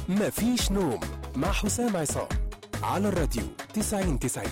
مفيش نوم مع حسام عصام على الراديو 90 90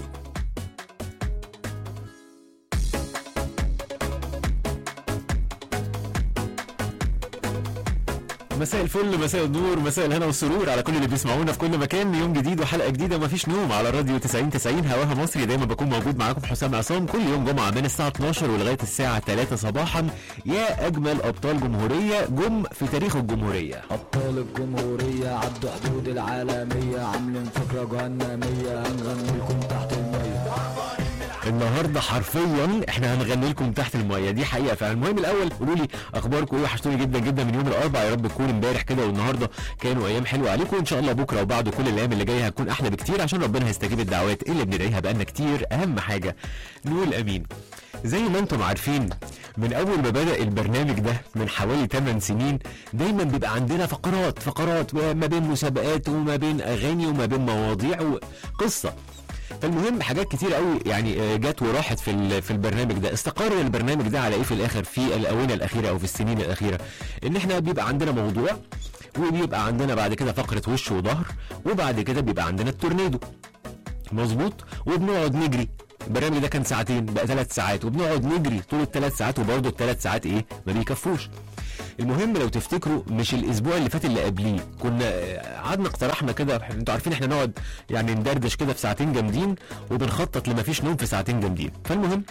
مساء الفل مساء النور مساء الهنا والسرور على كل اللي بيسمعونا في كل مكان يوم جديد وحلقه جديده مفيش نوم على الراديو 90 90 هواها مصري دايما بكون موجود معاكم حسام عصام كل يوم جمعه من الساعه 12 ولغايه الساعه 3 صباحا يا اجمل ابطال جمهوريه جم في تاريخ الجمهوريه أبطال الجمهورية عدوا حدود العالمية عاملين فكرة جهنمية هنغني لكم تحت المية النهارده حرفيا احنا هنغني لكم تحت الميه دي حقيقه فعلا المهم الاول قولوا لي اخباركم ايه وحشتوني جدا جدا من يوم الاربعاء يا رب تكون امبارح كده والنهارده كانوا ايام حلوه عليكم وان شاء الله بكره وبعد كل الايام اللي جايه هتكون احلى بكتير عشان ربنا هيستجيب الدعوات اللي بندعيها بقالنا كتير اهم حاجه نقول امين زي ما انتم عارفين من اول ما بدا البرنامج ده من حوالي 8 سنين دايما بيبقى عندنا فقرات فقرات ما بين مسابقات وما بين اغاني وما بين مواضيع وقصه فالمهم حاجات كتير قوي يعني آه، جت وراحت في ال- في البرنامج ده استقر البرنامج ده على ايه في الاخر في الاونه الاخيره او في السنين الاخيره ان احنا بيبقى عندنا موضوع وبيبقى عندنا بعد كده فقره وش وظهر وبعد كده بيبقى عندنا التورنيدو مظبوط وبنقعد نجري البرنامج ده كان ساعتين بقى ثلاث ساعات وبنقعد نجري طول الثلاث ساعات وبرضه الثلاث ساعات ايه ما بيكفوش المهم لو تفتكروا مش الاسبوع اللي فات اللي قبليه كنا آه، قعدنا اقترحنا كده انتوا عارفين احنا نقعد يعني ندردش كده في ساعتين جامدين وبنخطط لما فيش نوم في ساعتين جامدين فالمهم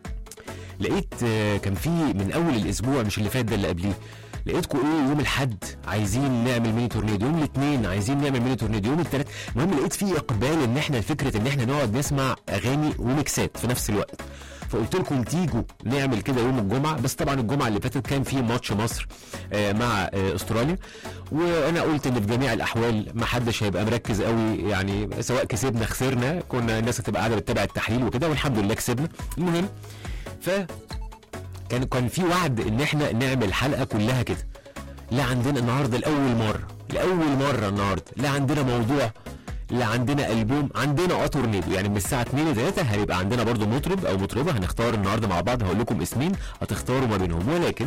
لقيت آه، كان في من اول الاسبوع مش اللي فات ده اللي قبليه لقيتكم ايه يوم الاحد عايزين نعمل ميني تورنيدو يوم الاثنين عايزين نعمل ميني تورنيدو يوم الثلاث المهم لقيت في اقبال ان احنا فكره ان احنا نقعد نسمع اغاني وميكسات في نفس الوقت فقلت لكم تيجوا نعمل كده يوم الجمعه بس طبعا الجمعه اللي فاتت كان في ماتش مصر آه، مع آه، استراليا وانا قلت ان في جميع الاحوال ما حدش هيبقى مركز قوي يعني سواء كسبنا خسرنا كنا الناس هتبقى قاعده بتتابع التحليل وكده والحمد لله كسبنا المهم ف كان كان في وعد ان احنا نعمل حلقه كلها كده لا عندنا النهارده لاول مره لاول مره النهارده لا عندنا موضوع لا عندنا البوم عندنا اه تورنيدو يعني من الساعه 2 ل 3 هيبقى عندنا برضو مطرب او مطربه هنختار النهارده مع بعض هقول لكم اسمين هتختاروا ما بينهم ولكن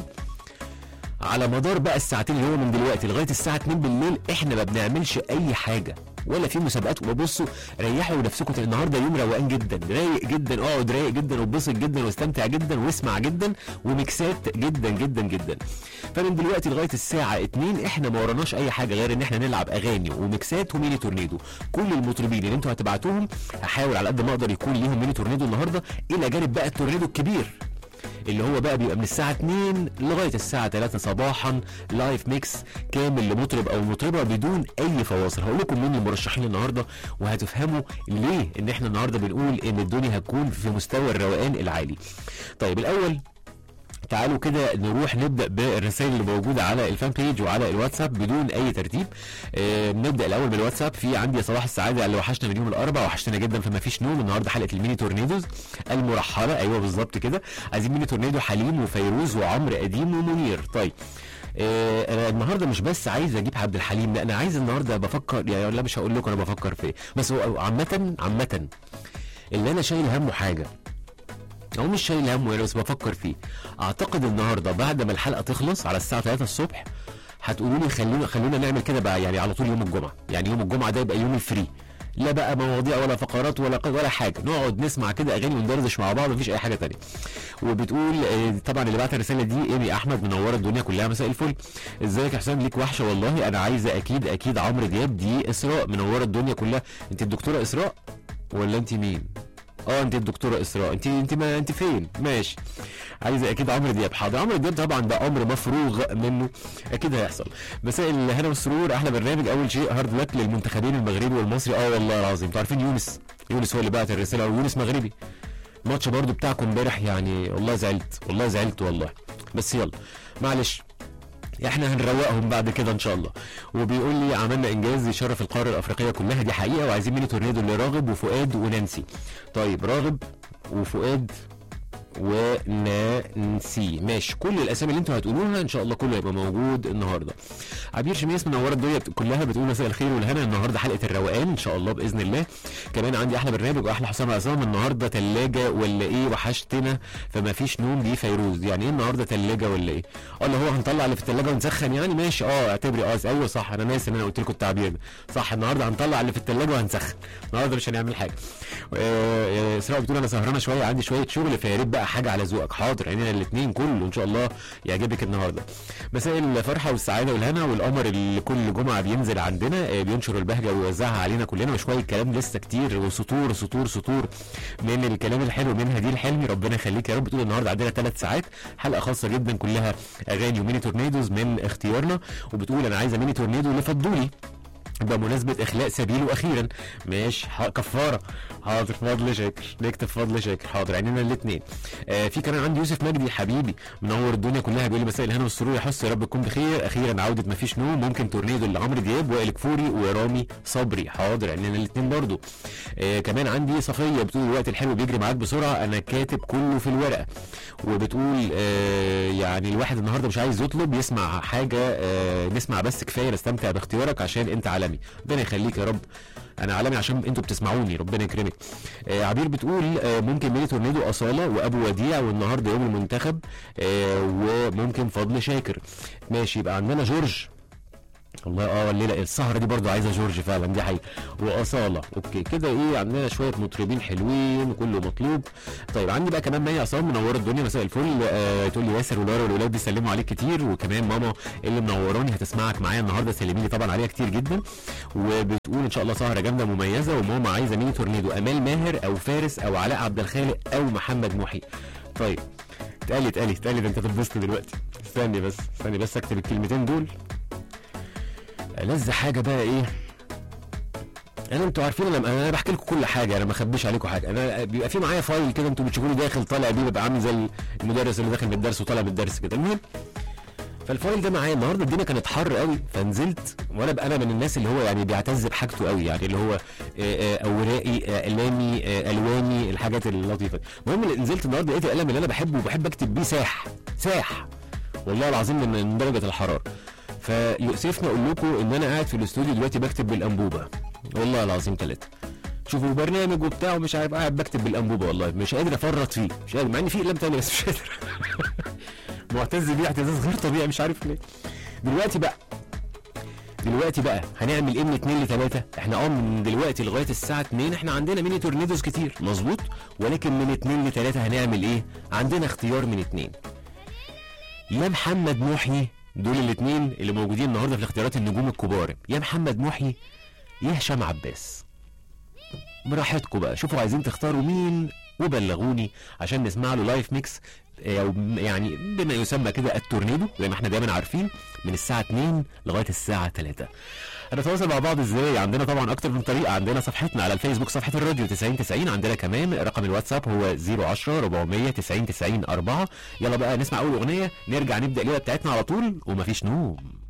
على مدار بقى الساعتين اللي هو من دلوقتي لغايه الساعه 2 بالليل احنا ما بنعملش اي حاجه ولا في مسابقات وبصوا ريحوا نفسكم النهارده يوم روقان جدا رايق جدا اقعد رايق جدا واتبسط جدا واستمتع جدا واسمع جدا وميكسات جدا جدا جدا فمن دلوقتي لغايه الساعه 2 احنا ما وراناش اي حاجه غير ان احنا نلعب اغاني وميكسات وميني تورنيدو كل المطربين اللي انتوا هتبعتوهم هحاول على قد ما اقدر يكون ليهم ميني تورنيدو النهارده الى جانب بقى التورنيدو الكبير اللي هو بقى بيبقى من الساعة 2 لغاية الساعة 3 صباحا لايف ميكس كامل لمطرب أو مطربة بدون أي فواصل هقول لكم مين المرشحين النهاردة وهتفهموا ليه إن إحنا النهاردة بنقول إن الدنيا هتكون في مستوى الروقان العالي طيب الأول تعالوا كده نروح نبدا بالرسائل اللي موجوده على الفان بيج وعلى الواتساب بدون اي ترتيب آه نبدا الاول بالواتساب في عندي صباح السعاده اللي وحشنا من يوم الاربعاء وحشتنا جدا فما فيش نوم النهارده حلقه الميني تورنيدوز المرحله ايوه بالظبط كده عايزين ميني تورنيدو حليم وفيروز وعمرو قديم ومنير طيب آه انا النهارده مش بس عايز اجيب عبد الحليم لا انا عايز النهارده بفكر يعني لا مش هقول لكم انا بفكر في ايه بس هو عامه عامه اللي انا شايل همه حاجه هو مش شايل همه يعني بس بفكر فيه اعتقد النهارده بعد ما الحلقه تخلص على الساعه 3 الصبح هتقولوا لي خلونا خلونا نعمل كده بقى يعني على طول يوم الجمعه يعني يوم الجمعه ده يبقى يوم الفري لا بقى مواضيع ولا فقرات ولا ولا حاجه نقعد نسمع كده اغاني وندردش مع بعض مفيش اي حاجه تانية وبتقول آه، طبعا اللي بعت الرساله دي ايمي احمد منوره الدنيا كلها مساء الفل ازيك يا حسام ليك وحشه والله انا عايزه اكيد اكيد عمرو دياب دي اسراء منوره الدنيا كلها انت الدكتوره اسراء ولا انت مين اه انت الدكتوره اسراء انت انت ما انت فين ماشي عايزه اكيد عمرو دياب حاضر عمرو دياب طبعا ده امر مفروغ منه اكيد هيحصل مساء الهنا والسرور احلى برنامج اول شيء هارد لك للمنتخبين المغربي والمصري اه والله العظيم انتوا عارفين يونس يونس هو اللي بعت الرساله او يونس مغربي الماتش برضو بتاعكم امبارح يعني والله زعلت والله زعلت والله بس يلا معلش احنا هنروقهم بعد كده ان شاء الله وبيقول لي عملنا انجاز يشرف القاره الافريقيه كلها دي حقيقه وعايزين ميني تورنيدو لراغب وفؤاد ونانسي طيب راغب وفؤاد ونانسي ماشي كل الاسامي اللي انتوا هتقولوها ان شاء الله كله هيبقى موجود النهارده عبير شميس منوره الدنيا بت- كلها بتقول مساء الخير والهنا النهارده حلقه الروقان ان شاء الله باذن الله كمان عندي احلى برنامج واحلى حسام عصام النهارده ثلاجه ولا ايه وحشتنا فما فيش نوم دي فيروز يعني ايه النهارده ثلاجه ولا ايه اه اللي هو هنطلع اللي في الثلاجه ونسخن يعني ماشي اه اعتبري اه ايوه صح انا ناسي ان انا قلت لكم التعبير ده صح النهارده هنطلع اللي في الثلاجه وهنسخن النهارده مش هنعمل حاجه آه، آه، اسراء بتقول انا سهرانه شويه عندي شويه شغل فيا ريت بقى حاجه على ذوقك حاضر عينينا الاثنين كله ان شاء الله يعجبك النهارده مساء الفرحه والسعاده والهنا والقمر اللي كل جمعه بينزل عندنا آه، بينشر البهجه ويوزعها علينا كلنا وشويه كلام لسه كتير وسطور سطور سطور من الكلام الحلو منها دي الحلمي ربنا يخليك يا رب بتقول النهارده عندنا ثلاث ساعات حلقه خاصه جدا كلها اغاني وميني تورنيدوز من اختيارنا وبتقول انا عايزه ميني تورنيدو لفضولي بمناسبة إخلاء سبيله أخيرا ماشي ح- كفارة حاضر فضل شاكر نكتب فضل شاكر حاضر عينينا الاثنين آه في كمان عندي يوسف مجدي حبيبي منور الدنيا كلها بيقول لي مساء الهنا والسرور يا حس يا رب تكون بخير أخيرا عودة مفيش نوم ممكن تورنيدو لعمرو دياب وائل كفوري ورامي صبري حاضر عينينا الاثنين برضو آه كمان عندي صفية بتقول الوقت الحلو بيجري معاك بسرعة أنا كاتب كله في الورقة وبتقول آه يعني الواحد النهارده مش عايز يطلب يسمع حاجه آه نسمع بس كفايه نستمتع باختيارك عشان انت عالمي ربنا يخليك يا رب انا عالمي عشان انتوا بتسمعوني ربنا يكرمك آه عبير بتقول آه ممكن ميني تورنيدو اصاله وابو وديع والنهارده يوم المنتخب آه وممكن فضل شاكر ماشي يبقى عندنا جورج والله اه الليله السهره دي برضو عايزه جورج فعلا دي حقيقه واصاله اوكي كده ايه عندنا شويه مطربين حلوين كله مطلوب طيب عندي بقى كمان مي عصام منوره الدنيا مساء الفل آه تقول لي ياسر ولارا والولاد بيسلموا عليك كتير وكمان ماما اللي منوراني هتسمعك معايا النهارده سلمي لي طبعا عليها كتير جدا وبتقول ان شاء الله سهره جامده مميزه وماما عايزه ميني تورنيدو امال ماهر او فارس او علاء عبد الخالق او محمد محي طيب اتقالي اتقالي اتقالي ده انت تتبسط دلوقتي استني بس استني بس اكتب الكلمتين دول ألذ حاجه بقى ايه انا انتوا عارفين انا انا بحكي لكم كل حاجه انا ما اخبيش عليكم حاجه انا بيبقى في معايا فايل كده انتوا بتشوفوني داخل طالع بيه ببقى عامل زي المدرس اللي داخل من الدرس وطالع من الدرس كده المهم فالفايل ده معايا النهارده الدنيا كانت حر قوي فنزلت وانا بقى انا من الناس اللي هو يعني بيعتز بحاجته قوي يعني اللي هو آه، آه، اوراقي آه، اقلامي آه، الواني الحاجات اللطيفه المهم اللي نزلت النهارده لقيت القلم اللي انا بحبه وبحب اكتب بيه ساح ساح والله العظيم من من درجه الحراره فيؤسفني اقول لكم ان انا قاعد في الاستوديو دلوقتي بكتب بالانبوبه والله العظيم ثلاثه شوفوا برنامج وبتاع ومش عارف قاعد بكتب بالانبوبه والله مش قادر افرط فيه مش قادر مع ان في اقلام تانية بس مش قادر معتز بيه اعتزاز غير طبيعي مش عارف ليه دلوقتي بقى دلوقتي بقى هنعمل ايه من 2 ل 3 احنا اه من دلوقتي لغايه الساعه 2 احنا عندنا ميني تورنيدوز كتير مظبوط ولكن من 2 ل 3 هنعمل ايه عندنا اختيار من 2 يا محمد محيي دول الاثنين اللي موجودين النهارده في الاختيارات النجوم الكبار يا محمد محيي يا هشام عباس براحتكم بقى شوفوا عايزين تختاروا مين وبلغوني عشان نسمع له لايف ميكس آه، او م- يعني بما يسمى كده التورنيدو زي ما احنا دايما عارفين من الساعه 2 لغايه الساعه 3 هنتواصل مع بعض ازاي عندنا طبعا اكتر من طريقه عندنا صفحتنا على الفيسبوك صفحه الراديو 90 90 عندنا كمان رقم الواتساب هو 010 400 90 90 4 يلا بقى نسمع اول اغنيه نرجع نبدا الليله بتاعتنا على طول ومفيش نوم